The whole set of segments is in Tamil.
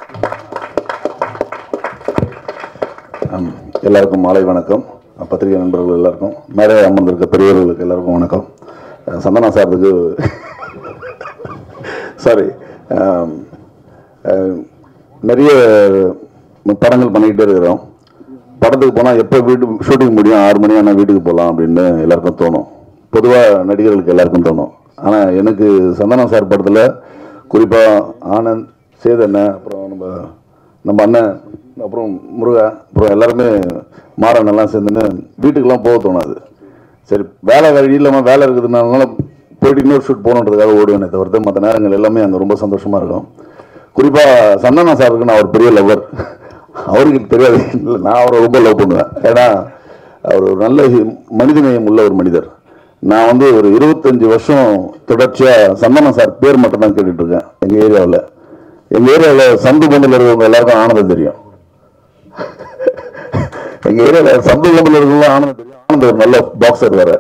ஆம், எல்லாருக்கும் மாலை வணக்கம் பத்திரிகை நண்பர்கள் எல்லாருக்கும் மேலே அமர்ந்திருக்க பெரியவர்களுக்கு எல்லாருக்கும் வணக்கம் அஹ் சந்தனா சாருக்கு சாரி நிறைய படங்கள் பண்ணிக்கிட்டே இருக்கிறோம் படத்துக்கு போனால் எப்போ வீட்டு ஷூட்டிங் முடியும் ஆறு மணி ஆனால் வீட்டுக்கு போகலாம் அப்படின்னு எல்லாருக்கும் தோணும் பொதுவாக நடிகர்களுக்கு எல்லாருக்கும் தோணும் ஆனால் எனக்கு சந்தனா சார் படத்தில் குறிப்பாக ஆனந்த் சேதண்ணன் அப்புறம் நம்ம நம்ம அண்ணன் அப்புறம் முருகா அப்புறம் எல்லாருமே மாறன் எல்லாம் சேர்ந்துன்னு வீட்டுக்கெல்லாம் போக தோணாது சரி வேலை வழி இல்லாமல் வேலை இருக்குதுனால போயிட்டு இன்னொரு ஷூட் போகணுன்றதுக்காக ஓடுவேனே தவிர்த்து மற்ற நேரங்கள் எல்லாமே அங்கே ரொம்ப சந்தோஷமாக இருக்கும் குறிப்பாக சந்தனா சாருக்கு நான் ஒரு பெரிய லவ்வர் அவருக்கு தெரியாது இல்லை நான் அவரை ரொம்ப லவ் பண்ணுவேன் ஏன்னா அவர் ஒரு நல்ல ஹி- மனிதநேயம் உள்ள ஒரு மனிதர் நான் வந்து ஒரு இருபத்தஞ்சு வருஷம் தொடர்ச்சியாக சந்தனா சார் பேர் மட்டும் தான் கேட்டுட்டு இருக்கேன் எங்கள் ஏரியாவில் எங்கள் ஏரியாவில் சந்து பந்தில் இருக்கிறவங்க எல்லாருக்கும் ஆனந்தம் தெரியும் எங்க ஏரியால சந்து கம்பெனில இருக்கலாம் ஆனந்த் தெரியும் ஆனந்த் ஒரு நல்ல பாக்ஸர் வேற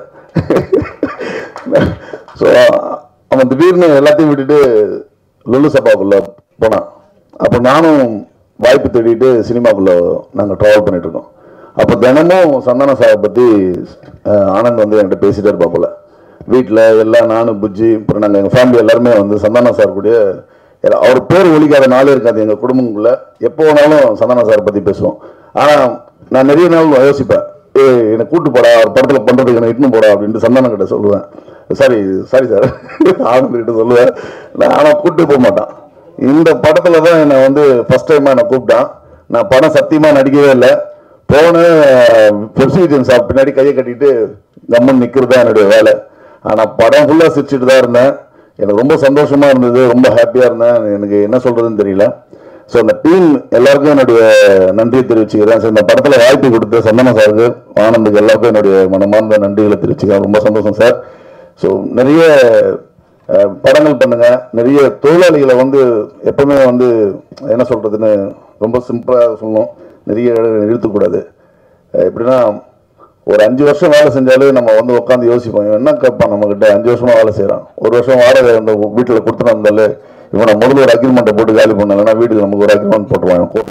ஸோ அவன் திடீர்னு எல்லாத்தையும் விட்டுட்டு லுல்லு சபாக்குள்ள போனான் அப்போ நானும் வாய்ப்பு தேடிட்டு சினிமாக்குள்ள நாங்கள் ட்ராவல் பண்ணிட்டு இருக்கோம் அப்போ தினமும் சந்தான சாரை பற்றி ஆனந்த் வந்து என்கிட்ட பேசிட்டே இருப்பாப்புல வீட்டில் எல்லாம் நானும் புஜ்ஜி அப்புறம் நாங்கள் எங்கள் ஃபேமிலி எல்லாருமே வந்து சந்தான சார் கூட எல்லா- அவர் பேர் ஒழிக்காத நாளே இருக்காது எங்கள் குடும்பங்களுக்குள்ள எப்போ வேணாலும் சந்தான சார் பற்றி பேசுவோம் ஆனால் நான் நிறைய நாள் யோசிப்பேன் ஏ என்னை கூட்டு போடா அவர் படத்தில் பண்ணுறதுக்கு என்ன இட்டுன்னு போடா அப்படின்ட்டு சந்தானம் கிட்ட சொல்லுவேன் சாரி சாரி சார் ஆனந்த் கிட்ட சொல்லுவேன் நான் ஆனால் கூட்டு போக மாட்டான் இந்த படத்துல தான் என்னை வந்து ஃபர்ஸ்ட் டைமா என்னை கூப்பிட்டான் நான் படம் சத்தியமா நடிக்கவே இல்லை போன பெப்சிஜன் சாப் பின்னாடி கையை கட்டிட்டு கம்மன் நிக்கிறது தான் என்னுடைய வேலை ஆனா படம் ஃபுல்லா சிரிச்சுட்டு தான் இருந்தேன் எனக்கு ரொம்ப சந்தோஷமா இருந்தது ரொம்ப ஹாப்பியா இருந்தேன் எனக்கு என்ன சொல்றதுன்னு தெரியல ஸோ அந்த டீம் எல்லாருக்கும் என்னுடைய நன்றியை தெரிவிச்சுக்கிறேன் ஸோ இந்த படத்துல வாய்ப்பு கொடுத்த சந்தன சாருக்கு ஆனந்துக்கு எல்லாருக்கும் என்னுடைய மனமார்ந்த நன்றிகளை தெரிவிச்சுக்கிறேன் ரொம்ப சந்தோஷம் சார் ஸோ நிறைய அஹ், படங்கள் பண்ணுங்க நிறைய தொழிலாளிகளை வந்து எப்பவுமே வந்து என்ன சொல்றதுன்னு ரொம்ப சிம்பிளா சொல்லணும் நிறைய நிறுத்தக்கூடாது அஹ், எப்படின்னா ஒரு அஞ்சு வருஷம் வேலை செஞ்சாலே நம்ம வந்து உட்காந்து யோசிப்போம் இவன் என்ன கேட்பான் நம்ம கிட்ட அஞ்சு வருஷமா வேலை செய்யறான் ஒரு வருஷம் வாடகை அந்த வீட்டில் கொடுத்துட்டு வந்தாலே இவனை முதல்ல ஒரு அக்ரிமெண்ட்டை போட்டு காலி பண்ணாங்கன்னா வீட்டுக்கு நமக்கு ஒரு அக்ரிமெண்ட் போட்டுருவாங்க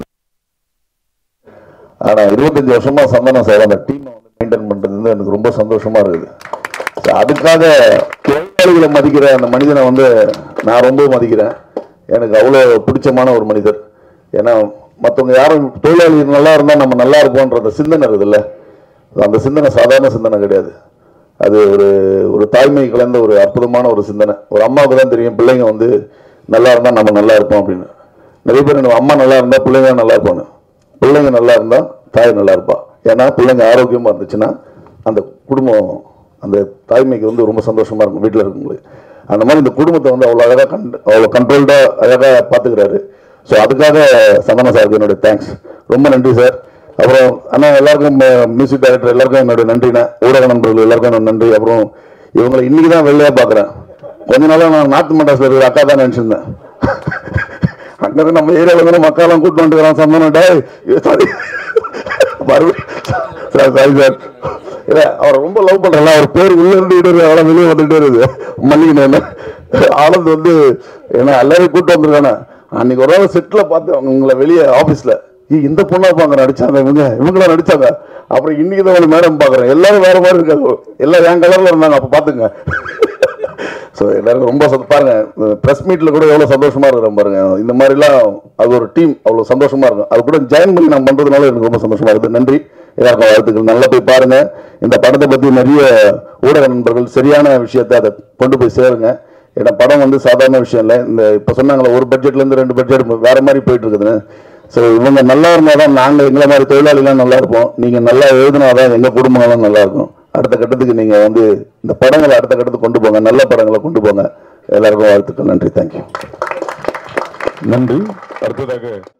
ஆனா இருபத்தஞ்சு வருஷமா சந்தனம் சார் அந்த டீமை வந்து மெயின்டைன் பண்றது வந்து எனக்கு ரொம்ப சந்தோஷமா இருக்குது So, அதுக்காக தொழிலாளிகளை மதிக்கிற அந்த மனிதனை வந்து நான் ரொம்ப மதிக்கிறேன் எனக்கு அவ்வளோ பிடிச்சமான ஒரு மனிதர் ஏன்னா மற்றவங்க யாரும் தொழிலாளி நல்லா இருந்தால் நம்ம நல்லா இருப்போன்ற அந்த சிந்தனை இருக்குதுல்ல அந்த சிந்தனை சாதாரண சிந்தனை கிடையாது அது ஒரு ஒரு தாய்மை கலந்த ஒரு அற்புதமான ஒரு சிந்தனை ஒரு அம்மாவுக்கு தான் தெரியும் பிள்ளைங்க வந்து நல்லா இருந்தால் நம்ம நல்லா இருப்போம் அப்படின்னு நிறைய பேர் நம்ம அம்மா நல்லா இருந்தால் பிள்ளைங்க நல்லா இருப்பாங்க பிள்ளைங்க நல்லா இருந்தால் தாய் நல்லா இருப்பா ஏன்னா பிள்ளைங்க ஆரோக்கியமாக இருந்துச்சுன்னா அந்த குடும்பம் அந்த தாய்மைக்கு வந்து ரொம்ப சந்தோஷமா இருக்கும் வீட்டில் இருக்கவங்களுக்கு அந்த மாதிரி இந்த குடும்பத்தை வந்து அவ்வளோ அழகாக கண் அவ்வளோ கண்ட்ரோல்டாக அழகாக பார்த்துக்கிறாரு ஸோ அதுக்காக சந்தன சாருக்கு என்னுடைய தேங்க்ஸ் ரொம்ப நன்றி சார் அப்புறம் அண்ணா எல்லாருக்கும் மியூசிக் டைரக்டர் எல்லாருக்கும் என்னுடைய நன்றிண்ணே ஊடக நண்பர்கள் எல்லாருக்கும் என்னோட நன்றி அப்புறம் இவங்களை இன்னைக்கு தான் வெளியே பார்க்குறேன் கொஞ்ச நாளாக நான் நார்த் மெட்ராஸில் இருக்கிற அக்கா தான் நினச்சிருந்தேன் அங்கே நம்ம ஏரியாவில் வந்து மக்கள்லாம் கூட்டு வந்துக்கிறான் சந்தனம் டே சாரி மறுபடியும் சார் சாரி சார் இல்ல அவரை ரொம்ப லவ் பண்றல அவர் பேர் உள்ள இருந்துகிட்டு இருக்கு அவளை வெளியே வந்துட்டே இருக்குது மல்லிகை ஆனந்த் வந்து ஏன்னா எல்லாரையும் கூட்டு வந்திருக்கானே அன்னைக்கு ஒரு நாள் செட்ல பார்த்தேன் உங்களை வெளியே ஆபீஸ்ல இந்த பொண்ணா பாங்க நடிச்சாங்க இவங்க இவங்களா நடிச்சாங்க அப்புறம் இன்னைக்கு தான் ஒரு மேடம் பாக்குறேன் எல்லாரும் வேற மாதிரி இருக்காங்க எல்லாம் என் கலர்ல இருந்தாங்க அப்ப பாத்துங்க ஸோ எல்லாருக்கும் ரொம்ப சந்தோ- பாருங்க ப்ரெஸ் மீட்ல கூட எவ்வளவு சந்தோஷமா இருக்கிறோம் பாருங்க இந்த மாதிரிலாம் அது ஒரு டீம் அவ்வளவு சந்தோஷமா இருக்கும் அது கூட ஜாயின் பண்ணி நான் பண்றதுனால எனக்கு ரொம்ப சந்தோஷமா இருக்குது நன்றி எல்லாருக்கும் வாழ்த்துக்கள் நல்லா போய் பாருங்க இந்த படத்தை பத்தி நிறைய ஊடக நண்பர்கள் சரியான விஷயத்தை அதை கொண்டு போய் சேருங்க ஏன்னா படம் வந்து சாதாரண விஷயம் இல்லை இந்த இப்போ சொன்னாங்களே ஒரு பட்ஜெட்ல இருந்து ரெண்டு பட்ஜெட் வேற மாதிரி போயிட்டு இருக்குதுன்னு ஸோ இவங்க நல்லா இருந்தால் தான் நாங்கள் எங்களை மாதிரி தொழிலாளிலாம் நல்லா இருப்போம் நீங்கள் நல்லா எழுதினாதான் எங்கள் குடும்பங்களும் நல்லா இருக்கும் அடுத்த கட்டத்துக்கு நீங்கள் வந்து இந்த படங்களை அடுத்த கட்டத்துக்கு கொண்டு போங்க நல்ல படங்களை கொண்டு போங்க எல்லாருக்கும் வாழ்த்துக்கள் நன்றி தேங்க்யூ நன்றி அடுத்ததாக